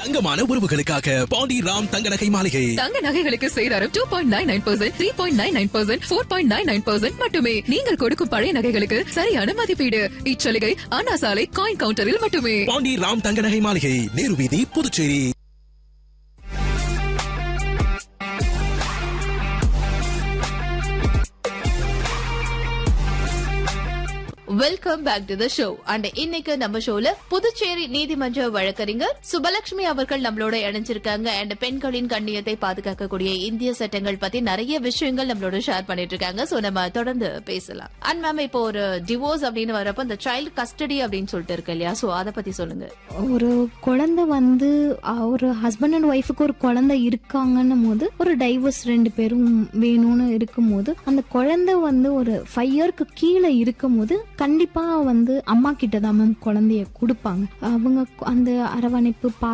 தங்கமான உறவுகளுக்காக பாண்டி ராம் தங்க நகை மாளிகை தங்க நகைகளுக்கு சேதாரம் two point nine nine percent three point nine nine percent four point nine nine percent மட்டுமே நீங்கள் கொடுக்கும் பழைய நகைகளுக்கு சரியான மதிப்பீடு இச்சலுகை அண்ணா சாலை காயின் கவுண்டரில் மட்டுமே பாண்டி ராம் தங்க நகை மாளிகை நேரு வீதி Puducherry welcome back to the show and இன்னைக்கு நம்ம ஷோல புதுச்சேரி நீதிமன்ற வழக்கறிஞர் சுபலட்சுமி அவர்கள் நம்மளோட இணைஞ்சிருக்காங்க அண்ட் பெண்களின் கண்ணியத்தை பாதுகாக்கக்கூடிய இந்திய சட்டங்கள் பத்தி நிறைய விஷயங்கள் நம்மளோட ஷேர் பண்ணிட்டு இருக்காங்க சோ நம்ம தொடர்ந்து பேசலாம் அண்ட் மேம் இப்போ ஒரு டிவோர்ஸ் அப்படின்னு வரப்ப இந்த சைல்டு கஸ்டடி அப்படின்னு சொல்லிட்டு இருக்கு இல்லையா சோ அதை பத்தி சொல்லுங்க ஒரு குழந்தை வந்து அஹ், ஒரு ஹஸ்பண்ட் அண்ட் ஒய்ஃபுக்கு ஒரு குழந்தை இருக்காங்கன்னும் போது ஒரு டைவர்ஸ் ரெண்டு பேரும் வேணும்னு இருக்கும்போது அந்த குழந்தை வந்து ஒரு ஃபைவ் இயர்க்கு கீழே இருக்கும்போது கண்டிப்பா வந்து அம்மா கிட்ட தான் மேம் குழந்தைய கொடுப்பாங்க அவங்க அந்த அரவணைப்பு